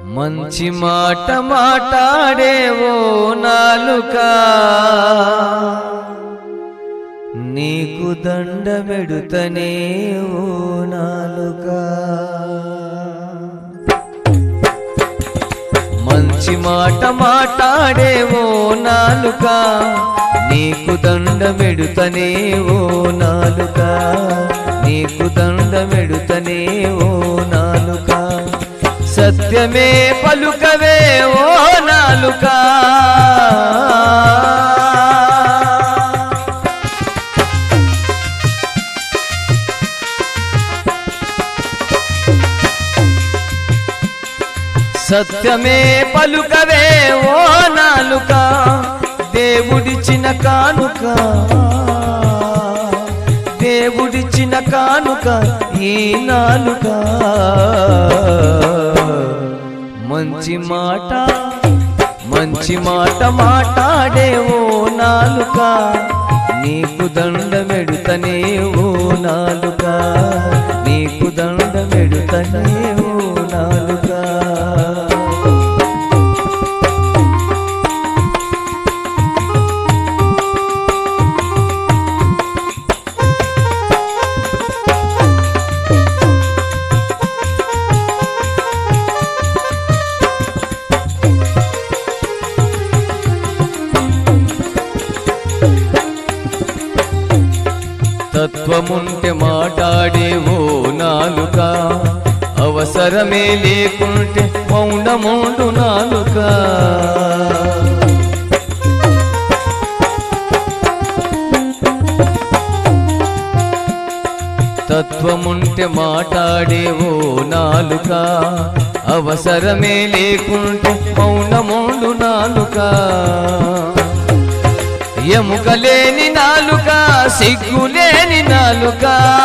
మంచి మాట మాట్లాడేవో నాలుక నీకు దండమెడుతనే ఓ నాలుక మంచి మాట మాట్లాడేవో నాలుక నీకు దండమెడుతనే ఓ నాలుక నీకు దండమెడుతనే ఓ నాలుక సత్యమే పలుకవే ఓ నాలుక సత్యమే పలుకవే ఓ నాలుక దేవుడిచిన కానుక దేవుడిచిన కానుక ఈ నాలుక మంచి మాట మంచి మాట మాట్లాడే ఓ నాలుక నీకు దండమెడుతనే ఓ నాలుక నీకు దండమెడుతనే ఓ నాలుక తత్వముంటే మాట్లాడేవో నాలుక అవసరమే లేకుంటే మౌనముండు నాలుక తత్వముంటే మాట్లాడేవో నాలుక అవసరమే లేకుంటే మౌనముండు నాలుక ఎముకలేని నాలుక సిగ్గులేని నాలుక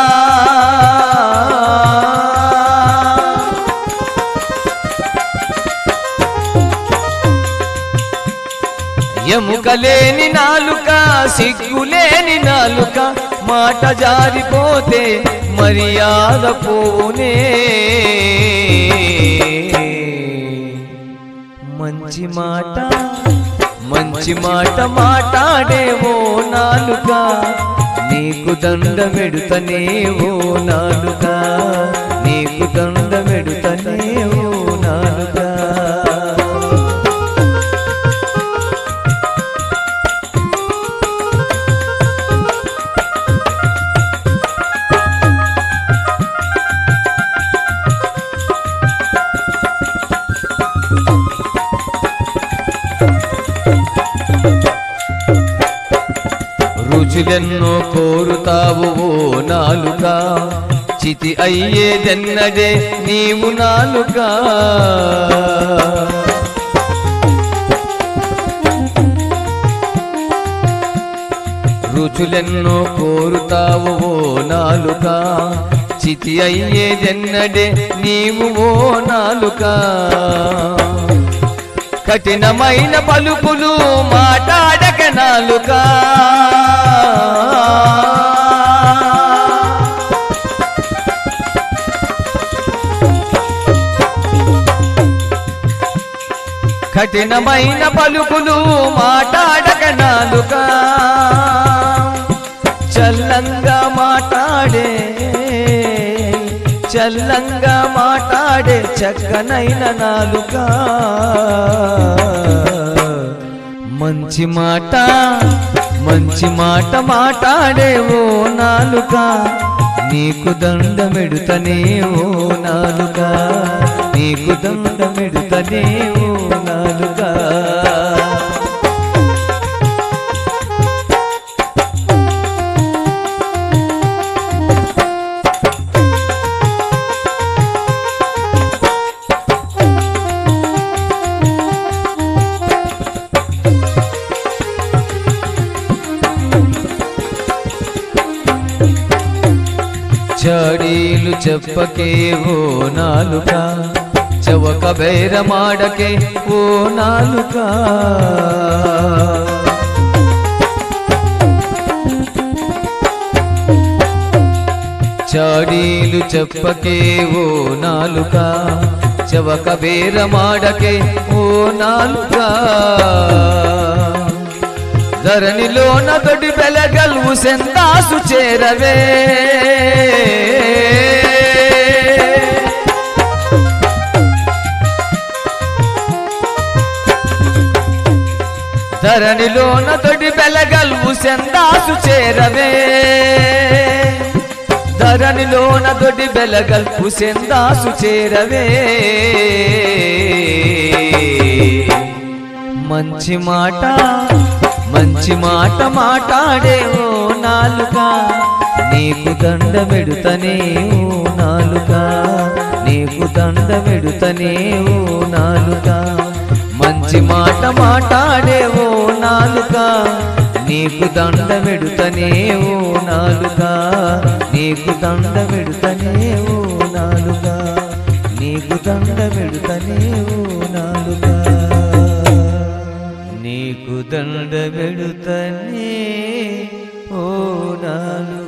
ఎముకలేని నాలుక సిగ్గులేని నాలుక మాట జారిపోతే మర్యాద పోనే మంచి మాట మంచి మాట మాట్లాడేవో నాలుక నీకు దండమెడుతనే ఓ నాలుక నీకు దండమెడుతనే ఓ నాలుక రుచులెన్నో కోరుతావు ఓ నాలుక చితి అయ్యేదెన్నడే నీవు నాలుక రుచులెన్నో కోరుతావు ఓ నాలుక చితి అయ్యేదెన్నడే నీవు ఓ నాలుక కఠినమైన పలుకులు మాట్లాడక నాలుక కఠినమైన పలుకులు మాట్లాడక నాలుక చల్లంగా మాట్లాడే చల్లంగా మాట్లాడే చక్కనైన నాలుక మంచి మాట మంచి మాట మాట్లాడే ఓ నాలుక నీకు దండమెడుతనే ఓ నాలుక నీకు దండమెడుతనే ఓ నాలుక చాడీలు చెప్పకే ఓ నాలుక చవక బైరమాడకే ఓ నాలుక చాడీలు చెప్పకే ఓ నాలుక చవక బేరమాడకే ఓ నాలుగా ధరణిలోన దొడి బెలగల్వు సెందాసు చేరవే ధరణిలోన దొడి బెలగల్వు సెందాసు చేరవే ధరణిలోన దొడి బెలగల్పు సెందాసు చేరవే మంచి మాట మంచి మాట మాట్లాడే ఓ నాలుగా నీకు దండ పెడుతనే ఓ నాలుగా నీకు దండ పెడుతనే ఓ నాలుగా మంచి మాట మాట్లాడే ఓ నాలుగా నీకు దండ పెడుతనే ఓ నాలుగా నీకు దండ పెడుతనే ఓ నాలుగా నీకు దండ పెడుతనే ఓ నాలుగా నీకు దండ పెడుతనే ఓ నాలుగా